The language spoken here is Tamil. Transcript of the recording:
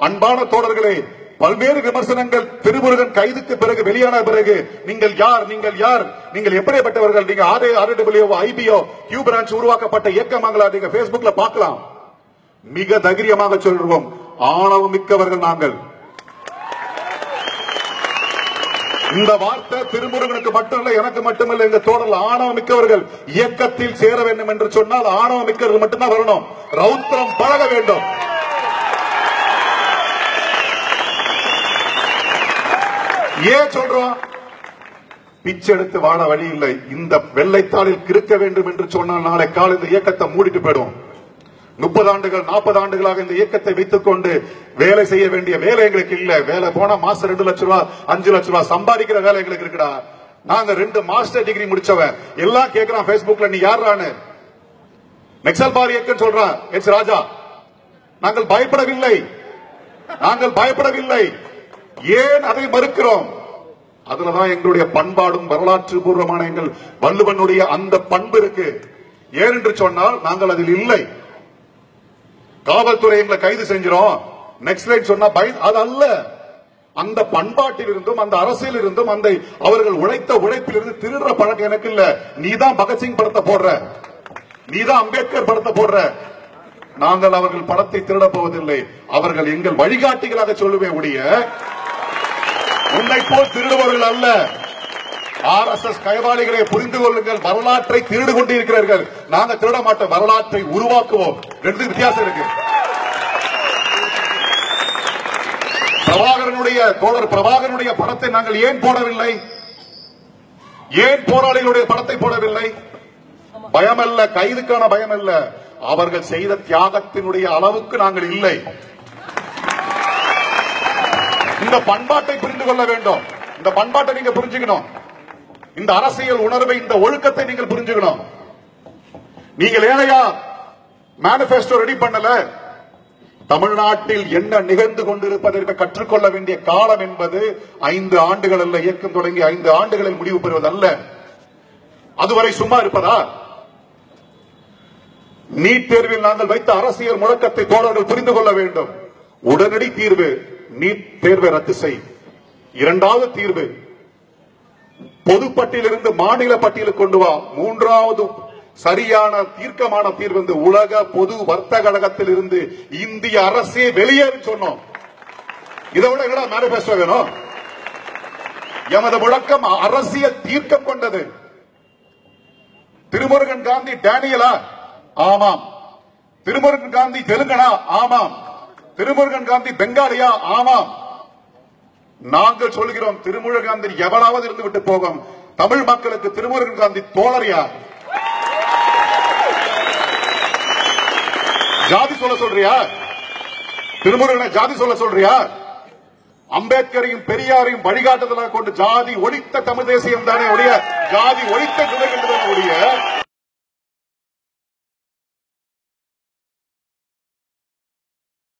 அன்பான தோழர்களே பல்வேறு விமர்சனங்கள் திருமுருகன் கைதுக்கு பிறகு வெளியான பிறகு நீங்கள் யார் நீங்கள் யார் நீங்கள் எப்படிப்பட்டவர்கள் நீங்க ஆர்ஏ ஆர்டபிள்யூ ஐபிஓ கியூ பிரான்ச் உருவாக்கப்பட்ட இயக்கமாங்களா நீங்க Facebookல பார்க்கலாம் மிக தைரியமாக சொல்றோம் ஆணவம் மிக்கவர்கள் நாங்கள் இந்த வார்த்தை திருமுருகனுக்கு மட்டுமல்ல எனக்கு மட்டுமல்ல எங்க தோழர்கள் ஆணவம் மிக்கவர்கள் இயக்கத்தில் சேர வேண்டும் என்று சொன்னால் ஆணவம் மிக்கவர்கள் மட்டும்தான் வரணும் ரௌத்திரம் பழக வேண்டும் ஏன் சொல்றோம் பிச்சை எடுத்து வாழ வழி இல்லை இந்த வெள்ளைத்தாளில் கிறுக்க வேண்டும் என்று சொன்னால் நாளை காலை இந்த இயக்கத்தை மூடிட்டு போயிடும் முப்பது ஆண்டுகள் நாற்பது ஆண்டுகளாக இந்த இயக்கத்தை வைத்துக் கொண்டு வேலை செய்ய வேண்டிய வேலை எங்களுக்கு இல்ல வேலை போனா மாசம் ரெண்டு லட்சம் ரூபாய் அஞ்சு லட்சம் ரூபாய் சம்பாதிக்கிற வேலை எங்களுக்கு இருக்குடா நாங்க ரெண்டு மாஸ்டர் டிகிரி முடிச்சவன் எல்லாம் கேக்குறான் Facebookல நீ யாரானு நெக்சல் பார் இயக்கம் சொல்றான் எச் ராஜா நாங்கள் பயப்படவில்லை நாங்கள் பயப்படவில்லை ஏன் அதை மறுக்கிறோம் அதுலதான் எங்களுடைய பண்பாடும் வரலாற்று பூர்வமான எங்கள் வள்ளுவனுடைய அந்த பண்பு இருக்கு ஏன் என்று சொன்னால் நாங்கள் அதில் இல்லை காவல்துறை எங்களை கைது செஞ்சிரும் நெக்ஸ்ட் லைன் சொன்னா பய அது அல்ல அந்த பண்பாட்டில் இருந்தும் அந்த அரசியல் இருந்தும் அந்த அவர்கள் உழைத்த உழைப்பில் இருந்து திருடுற பழக்கம் எனக்கு இல்ல நீதான் பகத்சிங் படத்தை போடுற நீதான் அம்பேத்கர் படத்தை போடுற நாங்கள் அவர்கள் படத்தை திருட போவதில்லை அவர்கள் எங்கள் வழிகாட்டிகளாக சொல்லுவேன் உடைய உன்னை போல் திருடுபவர்கள் அல்ல ஆர் எஸ் எஸ் கைவாளிகளை புரிந்து கொள்ளுங்கள் வரலாற்றை திருடு கொண்டிருக்கிறார்கள் நாங்க திருட மாட்டோம் வரலாற்றை உருவாக்குவோம் ரெண்டு வித்தியாசம் இருக்கு பிரபாகரனுடைய தோழர் பிரபாகரனுடைய படத்தை நாங்கள் ஏன் போடவில்லை ஏன் போராளிகளுடைய படத்தை போடவில்லை பயமல்ல கைதுக்கான பயம் அல்ல அவர்கள் செய்த தியாகத்தினுடைய அளவுக்கு நாங்கள் இல்லை இந்த பண்பாட்டை புரிந்து கொள்ள வேண்டும் இந்த பண்பாட்டை நீங்க புரிஞ்சுக்கணும் இந்த அரசியல் உணர்வை இந்த ஒழுக்கத்தை நீங்கள் புரிஞ்சுக்கணும் நீங்கள் ஏனையா மேனிபெஸ்டோ ரெடி பண்ணல தமிழ்நாட்டில் என்ன நிகழ்ந்து கொண்டிருப்பதற்கு கற்றுக்கொள்ள வேண்டிய காலம் என்பது ஐந்து ஆண்டுகள் அல்ல இயக்கம் தொடங்கி ஐந்து ஆண்டுகளில் முடிவு பெறுவதல்ல அதுவரை சும்மா இருப்பதா நீட் தேர்வில் நாங்கள் வைத்த அரசியல் முழக்கத்தை தோழர்கள் புரிந்து கொள்ள வேண்டும் உடனடி தீர்வு நீட் தேர்வை ரத்து செய் இரண்டாவது தீர்வு பொதுப்பட்டியலிருந்து மாநில பட்டியலுக்கு கொண்டு வா மூன்றாவது சரியான தீர்க்கமான தீர்வு இந்த உலக பொது வர்த்தக கழகத்தில் இருந்து இந்திய அரசே வெளியேறு சொன்னோம் இதை விட என்னடா மேனிபெஸ்டோ வேணும் எமது முழக்கம் அரசியல் தீர்க்கம் கொண்டது திருமுருகன் காந்தி டேனியலா ஆமாம் திருமுருகன் காந்தி தெலுங்கனா ஆமாம் திருமுருகன் காந்தி பெங்காலியா ஆமாம் நாங்கள் சொல்கிறோம் திருமுருகன் காந்தி எவனாவது இருந்து விட்டு போகும் தமிழ் மக்களுக்கு திருமுருகன் காந்தி தோழரியா ஜாதி சொல்ல சொல்றியா திருமுருகனை ஜாதி சொல்ல சொல்றியா அம்பேத்கரையும் பெரியாரையும் வழிகாட்டுதலாக கொண்டு ஜாதி ஒழித்த தமிழ் தேசியம் தானே ஒழிய ஜாதி ஒழித்த துணை ஒழிய